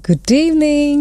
Good evening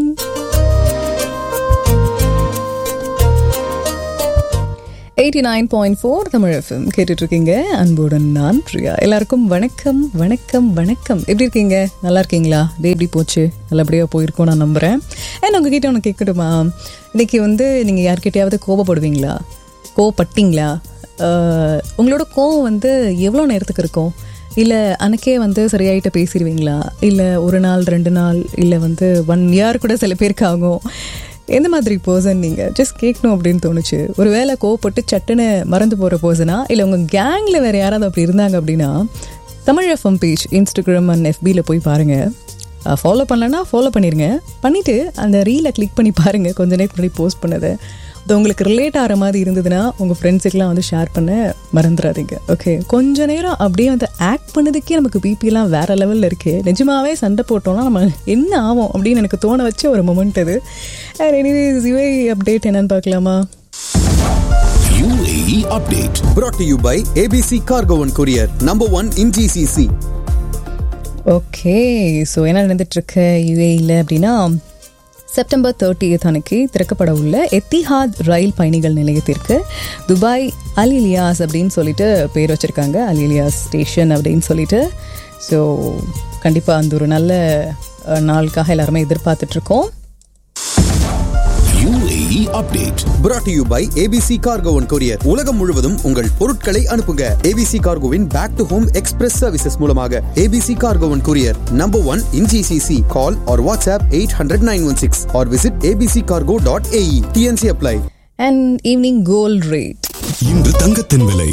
eighty nine point four Tamil FM கேட்டுட்டு இருக்கீங்க அன்புடன் நான் பிரியா எல்லாருக்கும் வணக்கம் வணக்கம் வணக்கம் எப்படி இருக்கீங்க நல்லா இருக்கீங்களா டே எப்படி போச்சு நல்லபடியாக போயிருக்கோம் நான் நம்புகிறேன் அண்ட் உங்ககிட்ட ஒன்று கேட்கட்டுமா இன்னைக்கு வந்து நீங்கள் யார்கிட்டயாவது கோபப்படுவீங்களா கோவப்பட்டீங்களா அஹ், உங்களோட கோவம் வந்து எவ்வளோ நேரத்துக்கு இருக்கும் இல்லை அன்னைக்கே வந்து சரியாயிட்ட பேசிடுவீங்களா இல்லை ஒரு நாள் ரெண்டு நாள் இல்லை வந்து ஒன் இயர் கூட சில பேருக்கு ஆகும் எந்த மாதிரி பர்சன் நீங்கள் ஜஸ்ட் கேட்கணும் அப்படின்னு தோணுச்சு ஒரு வேளை கோவப்பட்டு சட்டுன்னு மறந்து போகிற பர்சனா இல்லை உங்கள் கேங்கில் வேறு யாராவது அப்படி இருந்தாங்க அப்படின்னா Tamil FM page Instagram and எஃபியில் போய் பாருங்கள் ஃபாலோ பண்ணலன்னா ஃபாலோ பண்ணிடுங்க பண்ணிவிட்டு அந்த ரீலை கிளிக் பண்ணி பாருங்கள் கொஞ்ச நேரத்துக்கு முன்னாடி போஸ்ட் பண்ணதை அது உங்களுக்கு ரிலேட் ஆகிற மாதிரி இருந்ததுன்னா உங்கள் ஃப்ரெண்ட்ஸுக்கெலாம் வந்து ஷேர் பண்ண மறந்துடாதீங்க ஓகே கொஞ்ச நேரம் அப்படியே வந்து ஆக்ட் பண்ணதுக்கே நமக்கு பிபிலாம் வேற லெவலில் இருக்கு நிஜமாவே சண்டை போட்டோம்னா நம்ம என்ன ஆகும் அப்படின்னு எனக்கு தோண வச்ச ஒரு மொமெண்ட் அது எனிவேஸ் இவை அப்டேட் என்னன்னு பார்க்கலாமா UAE update. brought to you by ABC Cargo and Courier, number one in GCC. Okay so என்ன நடந்துட்டு இருக்கு யுஏயில் அப்படின்னா செப்டம்பர் தேர்ட்டியத் அன்னைக்கு திறக்கப்பட உள்ள எத்திஹாத் ரயில் பயணிகள் நிலையத்திற்கு துபாய் அல் இலியாஸ் அப்படின்னு சொல்லிட்டு பேர் வச்சிருக்காங்க அல் இலியாஸ் ஸ்டேஷன் அப்படின்னு சொல்லிட்டு ஸோ கண்டிப்பாக அந்த ஒரு நல்ல அஹ், நாளுக்காக எல்லாருமே எதிர்பார்த்துட்டு இருக்கோம் UAE update. brought to you by ABC Cargo and Courier. உலகம் முழுவதும் உங்கள் பொருட்களை அனுப்புங்க ABC Cargoவின் back to home express services மூலமாக ABC Cargo and Courier, number one in GCC. Call or WhatsApp 800-916 or visit abccargo.ae. TNC apply. And evening gold rate இன்று தங்கத்தின் விலை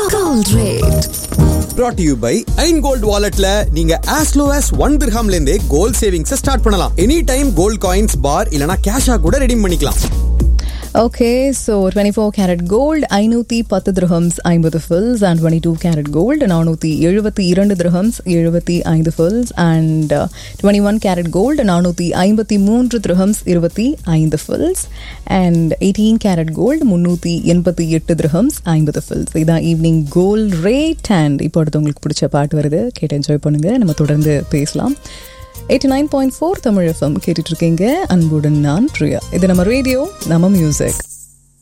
brought to you by Ain gold வாலெட்ல நீங்க as low as one திர்ஹாம்ல இருந்தே gold savings start பண்ணலாம் any time gold coins bar இல்லனா கேஷா கூட ரெடீம் பண்ணிக்கலாம் okay so twenty four carat gold ஐநூற்றி பத்து திரஹம்ஸ் ஐம்பது fils and twenty two carat gold நானூற்றி எழுபத்தி இரண்டு திரஹம்ஸ் எழுபத்தி ஐந்து fils and twenty one carat gold நானூற்றி ஐம்பத்தி மூன்று திரஹம்ஸ் இருபத்தி ஐந்து fils and eighteen carat gold முந்நூற்றி எண்பத்தி எட்டு திரஹம்ஸ் ஐம்பது ஃபில்ஸ் இதான் ஈவினிங் கோல்ட் ரேட் அண்ட் இப்போ அடுத்து உங்களுக்கு பிடிச்ச பாட்டு வருது கேட்டு என்ஜாய் பண்ணுங்க நம்ம தொடர்ந்து பேசலாம் eighty nine point four Tamil FM கேட்டுட்டு இருக்கீங்க அன்புடன் நான் பிரியா இது நம்ம ரேடியோ நம்ம மியூசிக்